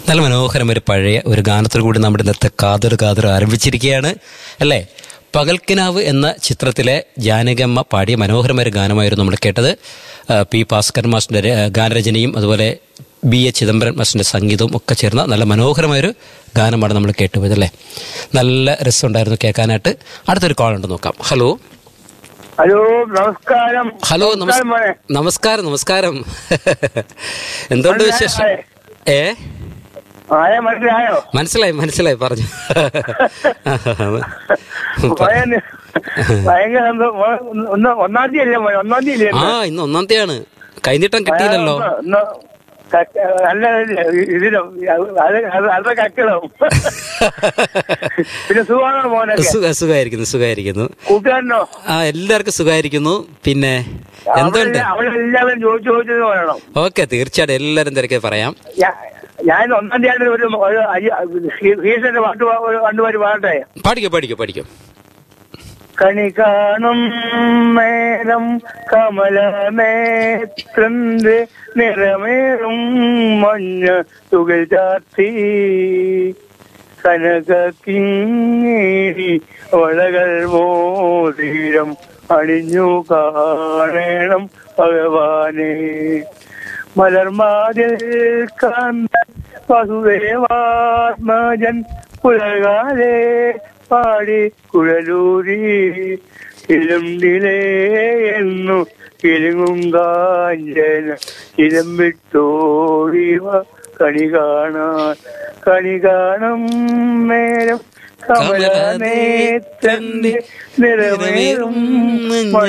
നല്ല മനോഹരം ഒരു പഴയ ഒരു ഗാനത്തിൽ കൂടി നമ്മുടെ ഇന്നത്തെ കാതർ കാതർ ആരംഭിച്ചിരിക്കുകയാണ് അല്ലേ പകൽക്കിനാവ് എന്ന ചിത്രത്തിലെ ജാനകമ്മ പാടിയ മനോഹരമായ ഒരു ഗാനമായിരുന്നു നമ്മൾ കേട്ടത് ആ, പി ഭാസ്കരൻ മാസ്റ്ററിന്റെ ര- ഗാനരചനയും അതുപോലെ ബി എ ചിദംബരൻ മാസ്റ്ററിന്റെ സംഗീതവും ഒക്കെ ചേർന്ന നല്ല മനോഹരമായൊരു ഗാനമാണ് നമ്മൾ കേട്ടുപോയത് അല്ലേ നല്ല രസമുണ്ടായിരുന്നു കേൾക്കാനായിട്ട് അടുത്തൊരു കോൾ ഉണ്ട് നോക്കാം ഹലോ ഹലോ നമസ്കാരം ഹലോ നമസ്- നമസ്കാരം മോനെ നമസ്കാരം നമസ്കാരം എന്തുകൊണ്ട് വിശേഷം ഏ ആയ മനസ്സിലായോ മനസ്സിലായി മനസ്സിലായി പറഞ്ഞു ഭയ- ഭയങ്കര സന്തോ- മോനെ ഒന്ന് ഒന്ന് ഒന്നാം തീയതി അല്ലേ മോനെ ഒന്നാം തീയതി ആ ഇന്ന് ഒന്നാം തീയതിയാണ് കൈനീട്ടം കിട്ടിയില്ലല്ലോ അല്ല ഇതിലും അത് അത് അത് കക്കണം പിന്നെ സുഖമാണോ മോനൊക്കെ സുഖ സുഖമായിരിക്കുന്നു സുഖമായിരിക്കുന്നു കൂട്ടുകാരനോ ആ എല്ലാവർക്കും സുഖമായിരിക്കുന്നു പിന്നെ എന്തുണ്ട് അവിടെ എല്ലാവരും ചോദിച്ചു ചോദിച്ചത് പറയണം ഓക്കെ തീർച്ചയായിട്ടും എല്ലാവരും തിരക്കെ പറയാം ഞാ- ഞാൻ ഒന്നാം തീയതി ഒരു ഒരു അയ്യ- ഹീസന്റെ പാട്ട് പാ- ഒരു രണ്ടുപേര് പാടട്ടെ പഠിക്കോ പഠിക്കോ പഠിക്കോ കണി കാണും നേരം കമലനേത്രന്റെ നിറമേറും മഞ്ഞ തുകൽ ചാത്തി കനക കിങ്ങേരി വളകൾ മോതിരം അണിഞ്ഞു കാണണം ഭഗവാനെ മലർമാതിൽ കാന്ത വസുദേവാത്മജൻ പുലകാലേ പാടി കുഴലൂരി കിലുണ്ടിലേ എന്നു കിലുങ്ങും കാഞ്ചന കിലം വിട്ടോടിവ കണി കാണാൻ കണി കാണും നേരം കമലനേത്രന്റെ നിറമേറും